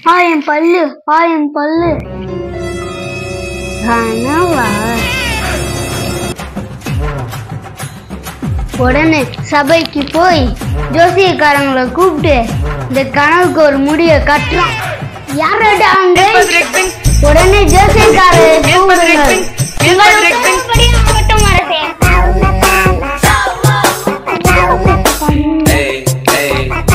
ஆ என் பல்லு ஆ என் பல்லு கனவா உடனே சபைக்கு போய் ஜோசியக்காரங்களை கூப்பிட்டு இந்த கனவுக்கு ஒரு முடிய கட்டுறான் யாரோட அங்க உடனே ஜோசியக்காரரை கூப்பிடுங்கள் உங்கள் உத்தரவுப்படி ஆகட்டும் அரசே. Hey, hey.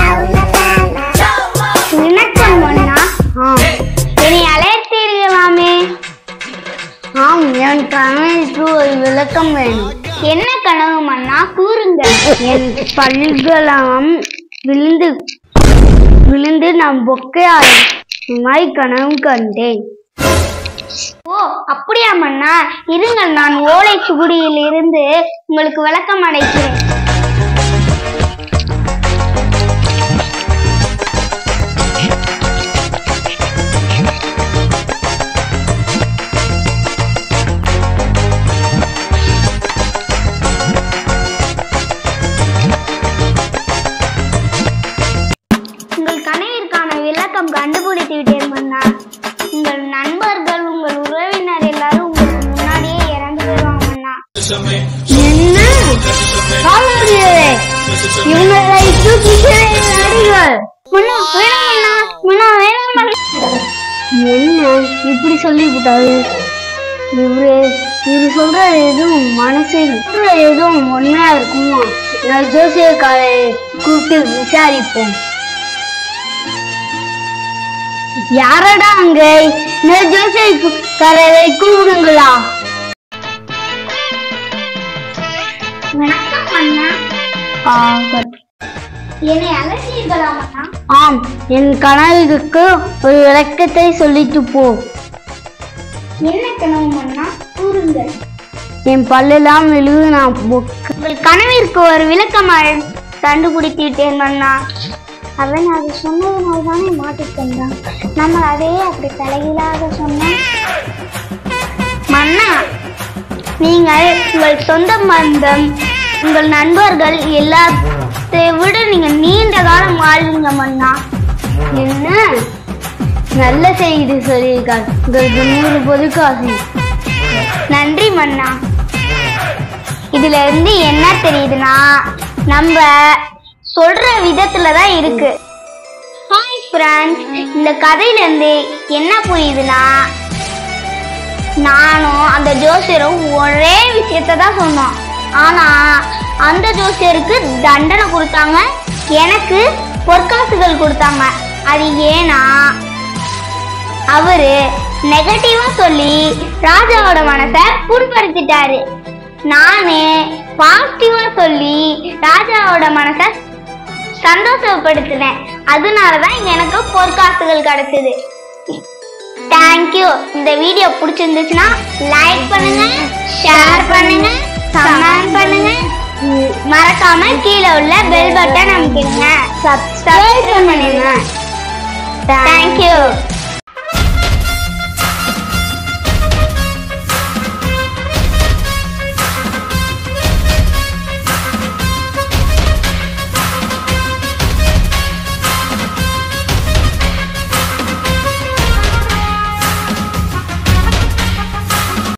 வணக்கம் மன்னா என்னை அழைத்தீர்களாமே ஆம் என் கனவுக்கு ஒரு விளக்கம் வேணும் என்ன கனவு மன்னா கூறுங்கள் என் பல்கலாம் விழுந்து விழுந்து நான் பொக்கையாய் கனவு கண்டேன் ஓ அப்படியா மன்னா இருங்கள் நான் ஓலை சுகுடியில் இருந்து உங்களுக்கு விளக்கம் அடைக்கிறேன் உங்கள் கனவிற்கான விளக்கம் கண்டுபிடித்து விட்டேன் மன்னா உங்கள் நண்பர்கள் உங்கள் உறவினர் எல்லாரும் உங்களுக்கு முன்னாடியே இறந்து போயிடுவாங்க மன்னா என்ன காவலர்களே, இவங்களை தூக்கி சிறையில் அடைங்கள். மன்னா, வேணாம் மன்னா, மன்னா, வேணாம் மன்னா. என்ன இப்படி சொல்லிவிட்டாரு இவரு இவரு சொல்ற எதுவும் மனசில் சொல்ற எதுவும் உண்மையா இருக்குமா நான் ஜோசியக்காரை கூப்பிட்டு விசாரிப்போம் யாரடா அங்க நான் ஜோசியக்காரரை கூப்பிடுங்களா வணக்கம் அண்ணா என்னை அலசியர்களா அண்ணா ஆம் என் கனவுக்கு ஒரு விளக்கத்தை சொல்லிட்டு போ என்ன கனவு அண்ணா கூறுங்கள் என் பல்லெல்லாம் விழுது நான் உங்கள் கனவிற்கு ஒரு விளக்கம் அழ- கண்டுபிடித்து விட்டேன் மன்னா அவன் அது சொன்னதுனால தானே மாட்டிக்கொண்டான் நம்ம அதையே அப்படி தலைகீழாக சொன்னோம் மன்னா நீங்கள் உங்கள் சொந்த பந்தம் உங்கள் நண்பர்கள் எல்லாத்தை விட நீங்க நீண்ட காலம் வாழ்வீங்க மன்னா என்ன நல்ல செய்தி சொல்லியிருக்கார் உங்களுக்கு நூறு பொதுக்காசி நன்றி மன்னா இதுல இருந்து என்ன தெரியுதுன்னா நம்ம சொல்ற விதத்துல தான் இருக்கு ஹாய் ஃப்ரெண்ட்ஸ் இந்த கதையில இருந்து என்ன புரியுதுன்னா நானும் அந்த ஜோசியரும் ஒரே விஷயத்த தான் சொன்னோம் ஆனா அந்த ஜோசியருக்கு தண்டனை கொடுத்தாங்க எனக்கு பொற்காசுகள் கொடுத்தாங்க அது ஏன்னா அவரு நெகட்டிவா சொல்லி ராஜாவோட மனசை புண்படுத்திட்டாரு நானு பாசிட்டிவா சொல்லி ராஜாவோட மனசை சந்தோஷப்படுத்தினேன் அதனாலதான் எனக்கு பொற்காசுகள் கிடைச்சது தேங்க்யூ இந்த வீடியோ பிடிச்சிருந்துச்சுன்னா லைக் பண்ணுங்க ஷேர் பண்ணுங்க கமெண்ட் பண்ணுங்க மறக்காம கீழே உள்ள பெல் பட்டன் அமைக்கிடுங்க சப்ஸ்கிரைப் பண்ணுங்க தேங்க்யூ